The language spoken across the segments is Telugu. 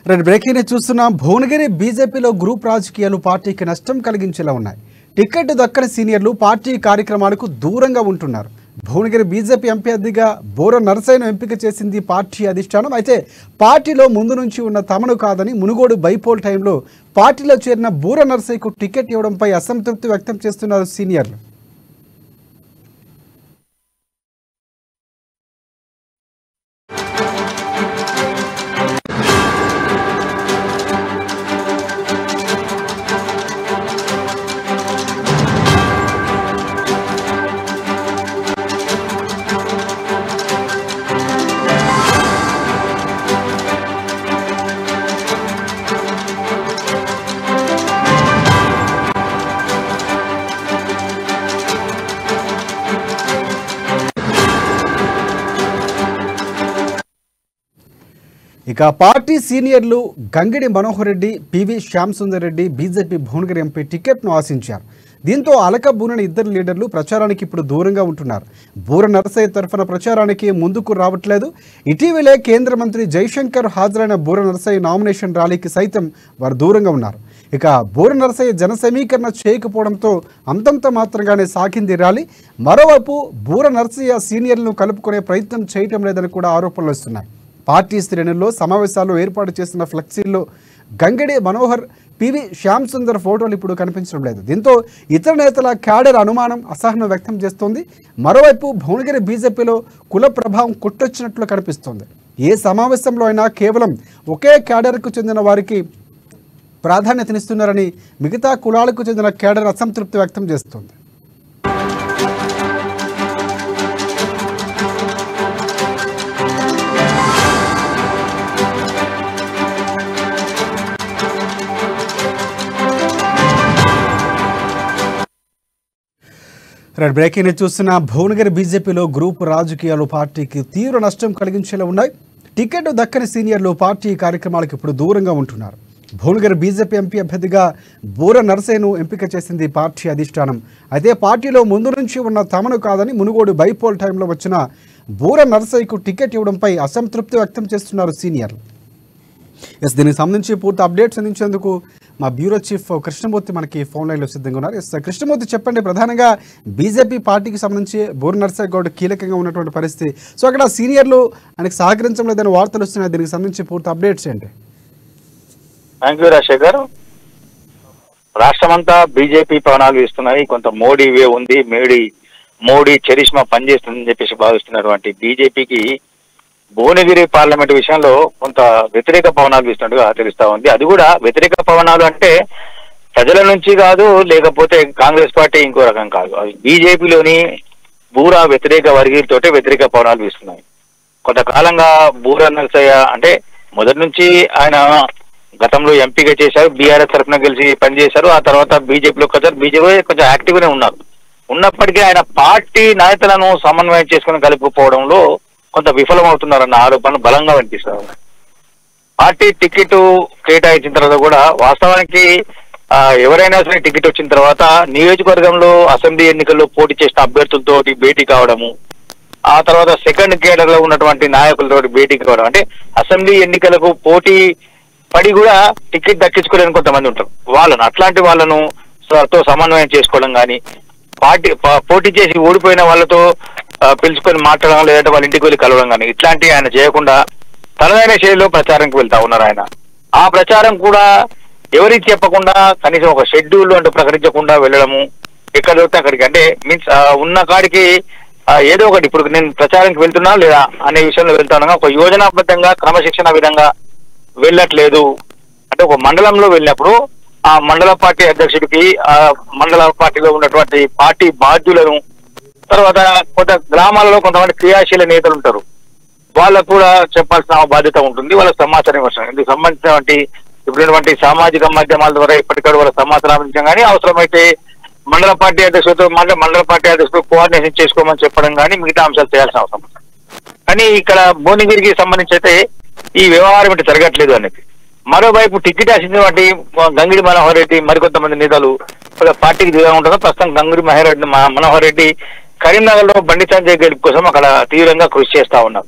రెండు బ్రేకింగ్ న్యూస్ చూస్తున్నాం భువనగిరి బీజేపీలో గ్రూప్ రాజకీయాలు పార్టీకి నష్టం కలిగించేలా ఉన్నాయి టికెట్ దక్కని సీనియర్లు పార్టీ కార్యక్రమాలకు దూరంగా ఉంటున్నారు భువనగిరి బీజేపీ ఎంపీ అభ్యర్థిగా బోర నరసయ్యను ఎంపిక చేసింది పార్టీ అధిష్టానం అయితే పార్టీలో ముందు నుంచి ఉన్న తమను కాదని మునుగోడు బైపోల్ టైంలో పార్టీలో చేరిన బూర నరసయ్యకు టికెట్ ఇవ్వడంపై అసంతృప్తి వ్యక్తం చేస్తున్నారు సీనియర్లు ఇక పార్టీ సీనియర్లు Gangidi Manohar Reddy PV Shyam Sundar Reddy BJP Bhuvanagiri MP టికెట్ను ఆశించారు దీంతో అలక బూనని ఇద్దరు లీడర్లు ప్రచారానికి ఇప్పుడు దూరంగా ఉంటున్నారు బూర నరసయ్య తరఫున ప్రచారానికి ముందుకు రావట్లేదు ఇటీవలే కేంద్ర మంత్రి జైశంకర్ హాజరైన బూర నరసయ్య నామినేషన్ ర్యాలీకి సైతం వారు దూరంగా ఉన్నారు ఇక బూర నరసయ్య జన సమీకరణ చేయకపోవడంతో అంతంత మాత్రంగానే సాగింది ర్యాలీ మరోవైపు బూర నరసయ్య సీనియర్లను కలుపుకునే ప్రయత్నం చేయటం లేదని కూడా ఆరోపణలు వస్తున్నాయి పార్టీ శ్రేణుల్లో సమావేశాలు ఏర్పాటు చేసిన ఫ్లెక్సీల్లో గంగడి మనోహర్ పివి శ్యామ్ సుందర్ ఫోటోలు ఇప్పుడు కనిపించడం లేదు దీంతో ఇతర నేతల క్యాడర్ అనుమానం అసహనం వ్యక్తం చేస్తోంది మరోవైపు భువనగిరి బీజేపీలో కుల ప్రభావం కొట్టొచ్చినట్లు కనిపిస్తోంది ఏ సమావేశంలో అయినా కేవలం ఒకే క్యాడర్కు చెందిన వారికి ప్రాధాన్యతనిస్తున్నారని మిగతా కులాలకు చెందిన కేడర్ అసంతృప్తి వ్యక్తం చేస్తోంది రైట్ బ్రేకింగ్ న్యూస్ చూస్తున్న భువనగిరి బీజేపీలో గ్రూప్ రాజకీయాలు పార్టీకి తీవ్ర నష్టం కలిగించేలా ఉన్నాయి టికెట్ దక్కని సీనియర్లు పార్టీ కార్యక్రమాలకు ఇప్పుడు దూరంగా ఉంటున్నారు భువనగిరి బీజేపీ ఎంపీ అభ్యర్థిగా బూర నరసేను ఎంపిక చేసింది పార్టీ అధిష్టానం అయితే పార్టీలో ముందు నుంచి ఉన్న తమను కాదని మునుగోడు బైపోల్ టైంలో వచ్చిన బూర నరసయ్యకు టికెట్ ఇవ్వడంపై అసంతృప్తి వ్యక్తం చేస్తున్నారు సీనియర్లు ఎస్ దీనికి సంబంధించి పూర్తి అప్డేట్స్ అందించేందుకు మా బ్యూరో చీఫ్ కృష్ణమూర్తి మనకి ఫోన్ లైన్లో సిద్ధంగా ఉన్నారు ఎస్ కృష్ణమూర్తి చెప్పండి ప్రధానంగా బీజేపీ పార్టీకి సంబంధించి బూర్ నర్సయ్య గౌడ్ కీలకంగా ఉన్నటువంటి పరిస్థితి సో అక్కడ సీనియర్లు ఆయనకు సహకరించడం లేదని వార్తలు వస్తున్నాయి దీనికి సంబంధించి పూర్తి అప్డేట్స్ ఏంటి థ్యాంక్ యూ రాజశేఖర్ రాష్ట్రమంతా బీజేపీ పవనాలు ఇస్తున్నాయి కొంత మోడీ వే ఉంది మోడీ మోడీ చరిష్మా పనిచేస్తుందని చెప్పేసి భావిస్తున్నటువంటి బీజేపీకి భువనగిరి పార్లమెంట్ విషయంలో కొంత వ్యతిరేక పవనాలు ఇస్తున్నట్టుగా తెలుస్తా ఉంది అది కూడా వ్యతిరేక పవనాలు అంటే ప్రజల నుంచి కాదు లేకపోతే కాంగ్రెస్ పార్టీ ఇంకో రకం కాదు అది బీజేపీలోని బూరా వ్యతిరేక వర్గీయులతోటే వ్యతిరేక పవనాలు వీస్తున్నాయి కొంతకాలంగా బూరా నరసయ్య అంటే మొదటి నుంచి ఆయన గతంలో ఎంపీగా చేశారు బీఆర్ఎస్ తరఫున గెలిచి పనిచేశారు ఆ తర్వాత బీజేపీలో కొంచెం బీజేపీ కొంచెం యాక్టివ్ గానే ఉన్నారు ఉన్నప్పటికీ ఆయన పార్టీ నాయకులను సమన్వయం చేసుకుని కలుపుకోవడంలో కొంత విఫలమవుతున్నారన్న ఆరోపణలు బలంగా వినిపిస్తారు పార్టీ టికెట్ కేటాయించిన తర్వాత కూడా వాస్తవానికి ఆ, ఎవరైనా సరే టికెట్ వచ్చిన తర్వాత నియోజకవర్గంలో అసెంబ్లీ ఎన్నికల్లో పోటీ చేసిన అభ్యర్థులతో భేటీ కావడము ఆ తర్వాత సెకండ్ కేడర్ లో ఉన్నటువంటి నాయకులతో భేటీ కావడం అంటే అసెంబ్లీ ఎన్నికలకు పోటీ పడి కూడా టికెట్ దక్కించుకోలేని కొంతమంది ఉంటారు వాళ్ళను అట్లాంటి వాళ్ళను స- తో సమన్వయం చేసుకోవడం కానీ పార్టీ ప- పోటీ చేసి ఓడిపోయిన వాళ్ళతో ఆ, పిలుచుకొని మాట్లాడడం లేదంటే వాళ్ళ ఇంటికి వెళ్ళి కలవడం కానీ ఇట్లాంటివి ఆయన చేయకుండా తనదైన శైలిలో ప్రచారంకి వెళ్తా ఉన్నారు ఆయన ఆ ప్రచారం కూడా ఎవరికి చెప్పకుండా కనీసం ఒక షెడ్యూల్ అంటూ ప్రకటించకుండా వెళ్ళడము ఎక్కడ దొరికితే అక్కడికి అంటే మీన్స్ ఉన్న కాడికి ఆ, ఏదో ఒకటి ఇప్పుడు నేను ప్రచారానికి వెళ్తున్నా లేదా అనే విషయంలో వెళ్తాను ఒక యోజనాబద్ధంగా క్రమశిక్షణ విధంగా వెళ్ళట్లేదు అంటే ఒక మండలంలో వెళ్ళినప్పుడు ఆ మండల పార్టీ అధ్యక్షుడికి ఆ మండల పార్టీలో ఉన్నటువంటి పార్టీ బాధ్యులను తర్వాత కొంత గ్రామాలలో కొంతమంది క్రియాశీల నేతలు ఉంటారు వాళ్ళకు కూడా చెప్పాల్సిన బాధ్యత ఉంటుంది వాళ్ళకి సమాచారం ఇవ్వాల్సిన ఇందుకు సంబంధించినటువంటి ఇప్పుడున్నటువంటి సామాజిక మాధ్యమాల ద్వారా ఇప్పటికప్పుడు వాళ్ళ సమాచారం అందించడం కానీ అవసరమైతే మండల పార్టీ అధ్యక్షులతో మండల మండల పార్టీ అధ్యక్షులు కోఆర్డినేషన్ చేసుకోమని చెప్పడం కానీ మిగతా అంశాలు చేయాల్సిన అవసరం ఉంది. కానీ ఇక్కడ భువనగిరికి సంబంధించి అయితే ఈ వ్యవహారం ఇటు జరగట్లేదు అనేది మరోవైపు టికెట్ ఆశించినటువంటి గంగిడి మనోహర్ రెడ్డి మరికొంతమంది నేతలు కొంత పార్టీకి దూరంగా ఉంటారు ప్రస్తుతం గంగిడి మహేర్ రెడ్డి మ- మనోహర్ రెడ్డి కరీంనగర్ లో బండి సంజయ్ గెలుపు కోసం అక్కడ తీవ్రంగా కృషి చేస్తా ఉన్నారు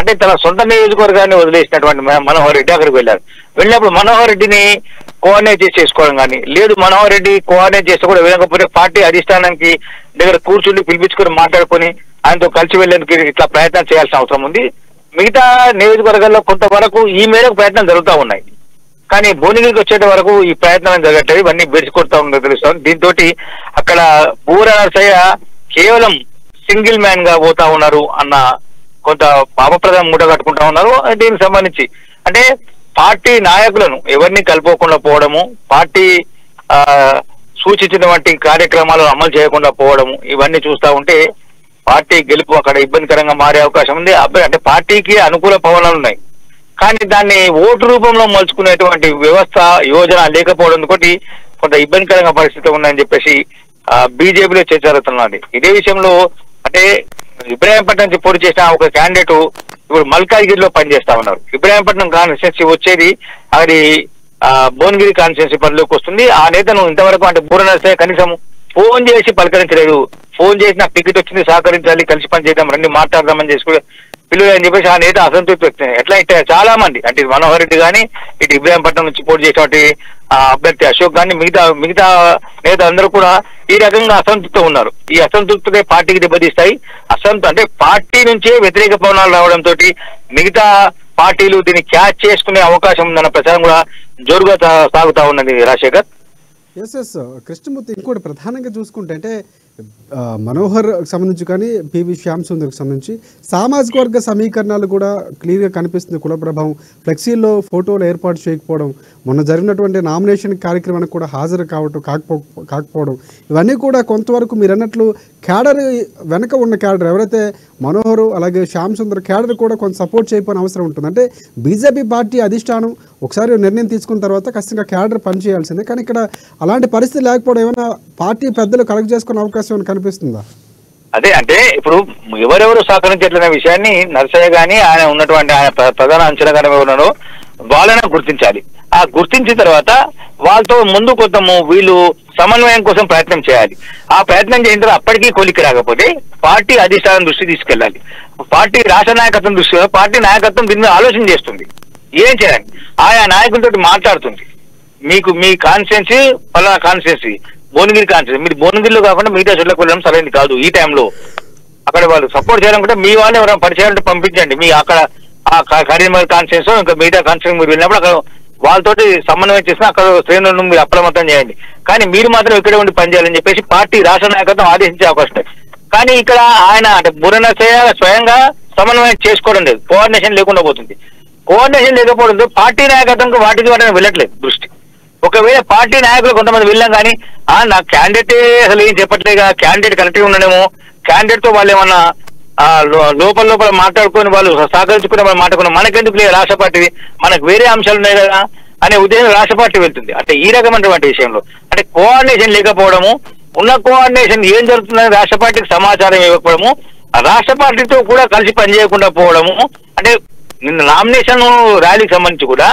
అంటే తన సొంత నియోజకవర్గాన్ని వదిలేసినటువంటి మ- మనోహర్ రెడ్డి అక్కడికి వెళ్ళారు వెళ్ళినప్పుడు మనోహర్ రెడ్డిని కోఆర్డినేట్ చేసి చేసుకోవడం కానీ లేదు మనోహర్ రెడ్డి కోఆర్డినేట్ చేస్తే కూడా వెళ్ళకపోతే పార్టీ అధిష్టానానికి దగ్గర కూర్చుని పిలిపించుకొని మాట్లాడుకొని ఆయనతో కలిసి వెళ్ళేందుకు ఇట్లా ప్రయత్నం చేయాల్సిన అవసరం ఉంది మిగతా నియోజకవర్గాల్లో కొంతవరకు ఈ మేరకు ప్రయత్నం జరుగుతూ ఉన్నాయి కానీ భువనగిరికి వచ్చేట వరకు ఈ ప్రయత్నం జరగట్లేదు ఇవన్నీ బెడిసికొడతా ఉందో తెలుస్తాం దీంతో అక్కడ బూర నరసయ్య కేవలం సింగిల్ మ్యాన్ గా పోతా ఉన్నారు అన్న కొంత పాపప్రదం మూట కట్టుకుంటా ఉన్నారు దీనికి సంబంధించి అంటే పార్టీ నాయకులను ఎవరిని కలుపుకోకుండా పోవడము పార్టీ ఆ సూచించినటువంటి కార్యక్రమాలు అమలు చేయకుండా పోవడము ఇవన్నీ చూస్తా ఉంటే పార్టీ గెలుపు అక్కడ ఇబ్బందికరంగా మారే అవకాశం ఉంది అబ్బాయి అంటే పార్టీకి అనుకూల పవనాలు ఉన్నాయి కానీ దాన్ని ఓటు రూపంలో మలుచుకునేటువంటి వ్యవస్థ యోజన లేకపోవడం తోటి కొంత ఇబ్బందికరంగా పరిస్థితి ఉందని చెప్పేసి బీజేపీలో చర్చ జరుగుతున్నది ఇదే విషయంలో అంటే ఇబ్రాహీంపట్నం నుంచి పోటీ చేసిన ఒక క్యాండిడేట్ ఇప్పుడు మల్కాజ్గిరిలో పనిచేస్తా ఉన్నారు ఇబ్రాహీంపట్నం కాన్స్టిట్యున్సీ వచ్చేది అది ఆ, భువనగిరి కాన్స్టిట్యున్సీ పరిధిలోకి వస్తుంది ఆ నేతను ఇంతవరకు అంటే బూర నరసయ్య కనీసం ఫోన్ చేసి పలకరించలేదు ఫోన్ చేసి నాకు టికెట్ వచ్చింది సహకరించాలి కలిసి పని చేద్దాం రండి మాట్లాడదామని చేసుకుని పిల్లలు అని చెప్పేసి ఆ నేత అసంతృప్తి వ్యక్తం ఎట్లా అంటే చాలా మంది అంటే ఇటు మనోహర్ రెడ్డి కానీ ఇటు ఇబ్రాహీంపట్నం నుంచి పోటీ చేసినటువంటి ఆ అభ్యర్థి అశోక్ కానీ మిగతా మిగతా నేత అందరూ కూడా ఈ రకంగా అసంతృప్తి ఉన్నారు ఈ అసంతృప్తితే పార్టీకి దెబ్బతీస్తాయి అసంతృప్తి అంటే పార్టీ నుంచే వ్యతిరేక పవనాలు రావడంతో మిగతా పార్టీలు దీన్ని క్యాచ్ చేసుకునే అవకాశం ఉందన్న ప్రచారం కూడా జోరుగా సా- సాగుతా ఉన్నది రాజశేఖర్ ఎస్ ఎస్ కృష్ణమూర్తి ఇంకోటి ప్రధానంగా చూసుకుంటే అంటే ఆ, మనోహర్ సంబంధించి కానీ పివి శ్యామ్ సుందర్కి సంబంధించి సామాజిక వర్గ సమీకరణాలు కూడా క్లియర్గా కనిపిస్తుంది కుల ప్రభావం ఫ్లెక్సీల్లో ఫోటోలు ఏర్పాటు చేయకపోవడం మొన్న జరిగినటువంటి నామినేషన్ కార్యక్రమానికి కూడా హాజరు కావటం కాకపో కాకపోవడం ఇవన్నీ కూడా కొంతవరకు మీరు అన్నట్లు క్యాడర్ వెనక ఉన్న క్యాడర్ ఎవరైతే మనోహర్ అలాగే శ్యామ్ సుందర్ క్యాడర్ కూడా కొంత సపోర్ట్ చేయకపోయిన అవసరం ఉంటుంది అంటే బీజేపీ పార్టీ అధిష్టానం ఒకసారి నిర్ణయం తీసుకున్న తర్వాత ఖచ్చితంగా క్యాడర్ పనిచేయాల్సిందే కానీ ఇక్కడ అలాంటి పరిస్థితి లేకపోవడం ఏమైనా పార్టీ పెద్దలు కలెక్ట్ చేసుకునే అవకాశం ఏమైనా కనిపిస్తుందా అదే అంటే ఇప్పుడు ఎవరెవరు సహకరించట్లనే విషయాన్ని నర్సయ్య గాని ఆయన ఉన్నటువంటి ఆయన ప్ర- ప్రధాన అంచనాగానే ఉన్నారో వాళ్ళని గుర్తించాలి ఆ గుర్తించిన తర్వాత వాళ్ళతో ముందు కొంత వీళ్ళు సమన్వయం కోసం ప్రయత్నం చేయాలి ఆ ప్రయత్నం చేసిన తర్వాత అప్పటికీ కొలికి రాకపోతే పార్టీ అధిష్టానం దృష్టి తీసుకెళ్ళాలి పార్టీ రాష్ట్ర నాయకత్వం దృష్టి పార్టీ నాయకత్వం దీని మీద ఆలోచన చేస్తుంది ఏం చేయాలి ఆయా నాయకులతో మాట్లాడుతుంది మీకు మీ కాన్స్టిట్యున్సీ పలానా కాన్స్టిట్యున్సీ భువనగిరి కాన్స్టిట్యున్సీ మీరు భువనగిరిలో కాకుండా మిగతా చోట్లకు వెళ్ళడం సరైనది కాదు ఈ టైంలో అక్కడ వాళ్ళు సపోర్ట్ చేయాలనుకుంటే మీ వాళ్ళు ఎవరైనా పరిచయాలంటే పంపించండి మీ అక్కడ ఆ క- కరీంనగర్ కాన్స్టిట్యూన్స్ ఇంకా మిగతా కాన్స్టిట్యూన్స్ మీరు వెళ్ళినప్పుడు అక్కడ వాళ్ళతోటి సమన్వయం చేసిన అక్కడ శ్రేణులను మీరు అప్రమత్తం చేయండి కానీ మీరు మాత్రం ఇక్కడే ఉండి పనిచేయాలని చెప్పేసి పార్టీ రాష్ట్ర నాయకత్వం ఆదేశించే అవకాశం ఉంది. కానీ ఇక్కడ ఆయన అంటే బురనసయ్య స్వయంగా సమన్వయం చేసుకోవడం లేదు కోఆర్డినేషన్ లేకుండా పోతుంది కోఆర్డినేషన్ లేకపోవడంతో పార్టీ నాయకత్వంకి వాటికి వాటిని వెళ్ళట్లేదు దృష్టి ఒకవేళ పార్టీ నాయకులు కొంతమంది వెళ్ళాం కానీ ఆ నా క్యాండిడేట్ అసలు ఏం చెప్పట్లేగా క్యాండిడేట్ కరెక్ట్గా ఉండడేమో క్యాండిడేట్ తో వాళ్ళు ఏమన్నా ఆ, లో- లోపల లోపల మాట్లాడుకొని వాళ్ళు సహకరించుకునే వాళ్ళు మాట్లాడుకుని మనకెందుకు లేదు రాష్ట్ర పార్టీ మనకు వేరే అంశాలు ఉన్నాయి కదా అనే ఉద్దేశం రాష్ట్ర పార్టీ వెళ్తుంది అంటే ఈ రకమైనటువంటి విషయంలో అంటే కోఆర్డినేషన్ లేకపోవడము ఉన్న కోఆర్డినేషన్ ఏం జరుగుతుందని రాష్ట్ర పార్టీకి సమాచారం ఇవ్వకపోవడము ఆ రాష్ట్ర పార్టీతో కూడా కలిసి పనిచేయకుండా పోవడము అంటే నిన్న నామినేషన్ ర్యాలీకి సంబంధించి కూడా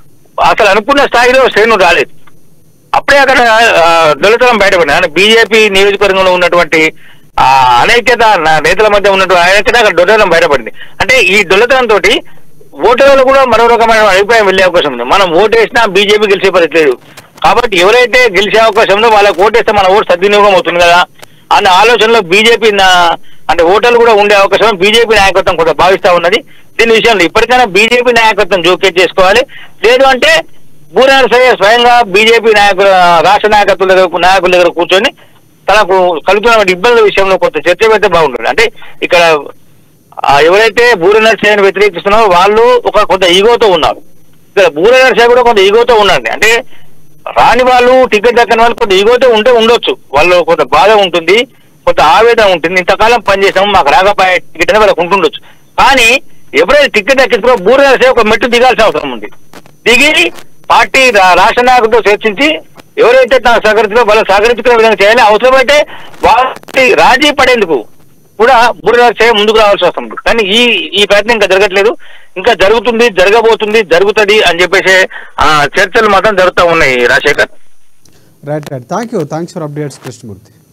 అసలు అనుకున్న స్థాయిలో శ్రేణులు రాలేదు అప్పుడే అక్కడ ఆ, దళితులం బయటపడింది అంటే బీజేపీ నియోజకవర్గంలో ఉన్నటువంటి ఆ అనైక్యత నా- నేతల మధ్య ఉన్నటువంటి అనైక్యత అక్కడ దొల్లతనం బయటపడింది అంటే ఈ దొల్లతనం తోటి ఓటర్లు కూడా మరో రకమైన అభిప్రాయం వెళ్ళే అవకాశం ఉంది మనం ఓటు వేసినా బీజేపీ గెలిచే పరిస్థితి లేదు కాబట్టి ఎవరైతే గెలిచే అవకాశం ఉందో వాళ్ళకి ఓటేస్తే మన ఓటు సద్వినియోగం అవుతుంది కదా అన్న ఆలోచనలో బీజేపీ అంటే ఓటర్లు కూడా ఉండే అవకాశం బీజేపీ నాయకత్వం కూడా భావిస్తా ఉన్నది దీని విషయంలో ఇప్పటికైనా బీజేపీ నాయకత్వం జోక్యం చేసుకోవాలి లేదు అంటే బూరానసయ్య స్వయంగా బీజేపీ నాయకుల రాష్ట్ర నాయకత్వం దగ్గర నాయకుల దగ్గర కూర్చొని తనకు కలుగుతున్న ఇబ్బందుల విషయంలో కొంత చర్చ పెడితే బాగుంటుంది అంటే ఇక్కడ ఆ ఎవరైతే బూర నరసయ్యను వ్యతిరేకిస్తున్నారో వాళ్ళు ఒక కొంత ఈగోతో ఉన్నారు ఇక్కడ బూర నరసయ్య కూడా కొంత ఈగోతో ఉన్నారండి అంటే రాని వాళ్ళు టికెట్ దక్కని వాళ్ళు కొంత ఈగోతో ఉంటే ఉండొచ్చు వాళ్ళు కొంత బాధ ఉంటుంది కొంత ఆవేదన ఉంటుంది ఇంతకాలం పనిచేసాము మాకు రాకపోయే టికెట్ అనేది వాళ్ళకు ఉంటుండొచ్చు కానీ ఎవరైతే టికెట్ దక్కించుకో బూర నరసయ్య ఒక మెట్టు దిగాల్సిన అవసరం ఉంది దిగి పార్టీ రా- రాష్ట్ర నాయకులతో చర్చించి ఎవరైతే తన సహకరించో వాళ్ళు సహకరించుకునే విధంగా చేయాలి అవసరమైతే వాటి రాజీ పడేందుకు కూడా బుర్ర చేయ ముందుకు రావాల్సి వస్తుంది కానీ ఈ ఈ ప్రయత్నం ఇంకా జరగట్లేదు ఇంకా జరుగుతుంది జరగబోతుంది జరుగుతుంది అని చెప్పేసి ఆ చర్చలు మాత్రం జరుగుతూ ఉన్నాయి Rajasekhar right right thank you thanks for updates Krishnamurthy